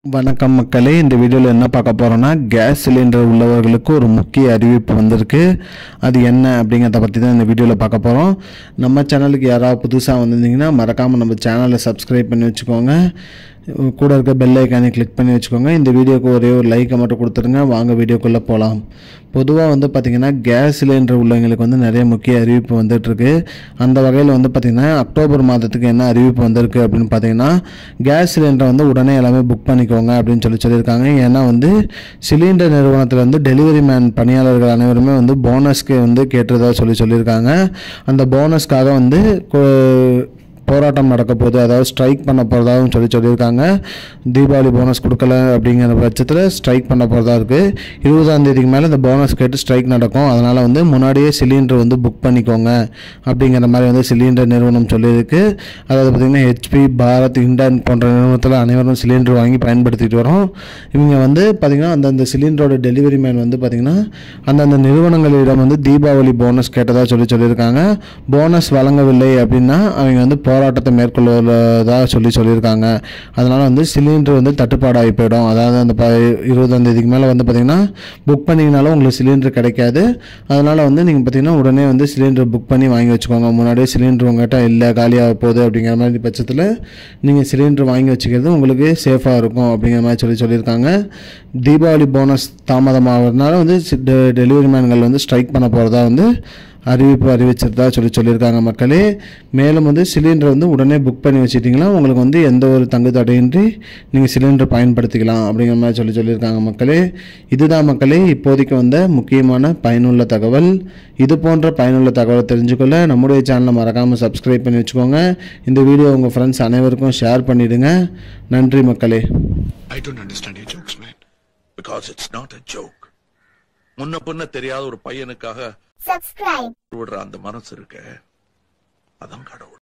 வணக்கம் மக்களே இந்த வீடியோவில் என்ன பார்க்க போகிறோன்னா கேஸ் சிலிண்டர் உள்ளவர்களுக்கு ஒரு முக்கிய அறிவிப்பு வந்திருக்கு அது என்ன அப்படிங்கிறத பற்றி தான் இந்த வீடியோவில் பார்க்க போகிறோம் நம்ம சேனலுக்கு யாராவது புதுசாக வந்திருந்தீங்கன்னா மறக்காமல் நம்ம சேனலை சப்ஸ்கிரைப் பண்ணி வச்சுக்கோங்க கூட இருக்க பெல் ஐக்கானை கிளிக் பண்ணி வச்சுக்கோங்க இந்த வீடியோக்கு ஒரே ஒரு லைக்கை மட்டும் கொடுத்துருங்க வாங்க வீடியோக்குள்ளே போகலாம் பொதுவாக வந்து பார்த்திங்கன்னா கேஸ் சிலிண்டர் உள்ளவங்களுக்கு வந்து நிறைய முக்கிய அறிவிப்பு வந்துட்டுருக்கு அந்த வகையில் வந்து பார்த்திங்கன்னா அக்டோபர் மாதத்துக்கு என்ன அறிவிப்பு வந்திருக்கு அப்படின்னு பார்த்தீங்கன்னா கேஸ் சிலிண்டரை வந்து உடனே எல்லாமே புக் பண்ணிக்கோங்க அப்படின்னு சொல்லி சொல்லியிருக்காங்க ஏன்னா வந்து சிலிண்டர் நிறுவனத்தில் வந்து டெலிவரி மேன் பணியாளர்கள் அனைவருமே வந்து போனஸ்க்கு வந்து கேட்டுறதா சொல்லி சொல்லியிருக்காங்க அந்த போனஸ்க்காக வந்து கொ- போராட்டம் நடக்க போகுது அதாவது ஸ்ட்ரைக் பண்ண போகிறதாகவும் சொல்லி சொல்லியிருக்காங்க தீபாவளி போனஸ் கொடுக்கல அப்படிங்கிற பட்சத்தில் ஸ்ட்ரைக் பண்ண போகிறதா இருக்குது இருபதாம் தேதிக்கு மேலே இந்த போனஸ் கேட்டு ஸ்ட்ரைக் நடக்கும் அதனால் வந்து முன்னாடியே சிலிண்டர் வந்து புக் பண்ணிக்கோங்க அப்படிங்கிற மாதிரி வந்து சிலிண்டர் நிறுவனம் சொல்லியிருக்கு அதாவது பார்த்திங்கன்னா ஹெச்பி பாரத் இண்டான் போன்ற நிறுவனத்தில் அனைவரும் சிலிண்டர் வாங்கி பயன்படுத்திட்டு வரோம் இவங்க வந்து பார்த்திங்கன்னா அந்தந்த சிலிண்டரோட டெலிவரி மேன் வந்து பார்த்திங்கன்னா அந்தந்த நிறுவனங்களிடம் வந்து தீபாவளி போனஸ் கேட்டதாக சொல்லி சொல்லியிருக்காங்க போனஸ் வழங்கவில்லை அப்படின்னா அவங்க வந்து போராட்டத்தை மேற்கொள்வதாக சொல்லி சொல்லியிருக்காங்க அதனால் வந்து சிலிண்டர் வந்து தட்டுப்பாடாகி போயிடும் அதாவது அந்த ப இருபதாம் தேதிக்கு மேலே வந்து பார்த்திங்கன்னா புக் பண்ணிங்கனாலும் உங்களுக்கு சிலிண்டர் கிடைக்காது அதனால் வந்து நீங்கள் பார்த்தீங்கன்னா உடனே வந்து சிலிண்டர் புக் பண்ணி வாங்கி வச்சுக்கோங்க முன்னாடியே சிலிண்டர் உங்கள்கிட்ட இல்லை காலியாக போகுது அப்படிங்கிற மாதிரி பட்சத்தில் நீங்கள் சிலிண்டர் வாங்கி வச்சுக்கிறது உங்களுக்கு சேஃபாக இருக்கும் அப்படிங்கிற மாதிரி சொல்லி சொல்லியிருக்காங்க தீபாவளி போனஸ் தாமதமாகிறதுனால வந்து டெலிவரி மேன்கள் வந்து ஸ்ட்ரைக் பண்ண போகிறதா வந்து அறிவிப்பு அறிவிச்சிருந்தா சொல்லி சொல்லியிருக்காங்க மக்களே மேலும் வந்து சிலிண்டர் வந்து உடனே புக் பண்ணி வச்சிட்டிங்கன்னா உங்களுக்கு வந்து எந்த ஒரு தங்கு தடையின்றி நீங்கள் சிலிண்டர் பயன்படுத்திக்கலாம் அப்படிங்கிற மாதிரி சொல்லி சொல்லியிருக்காங்க மக்களே இதுதான் மக்களே இப்போதைக்கு வந்த முக்கியமான பயனுள்ள தகவல் இது போன்ற பயனுள்ள தகவலை தெரிஞ்சுக்கொள்ள நம்முடைய சேனலை மறக்காமல் சப்ஸ்கிரைப் பண்ணி வச்சுக்கோங்க இந்த வீடியோ உங்கள் ஃப்ரெண்ட்ஸ் அனைவருக்கும் ஷேர் பண்ணிவிடுங்க நன்றி மக்களே I don't understand your jokes, man. Because it's not a joke. முன்ன பின்ன தெரியாத ஒரு பையனுக்காக subscribe விடுற அந்த மனசு இருக்க அதான் கடவுள்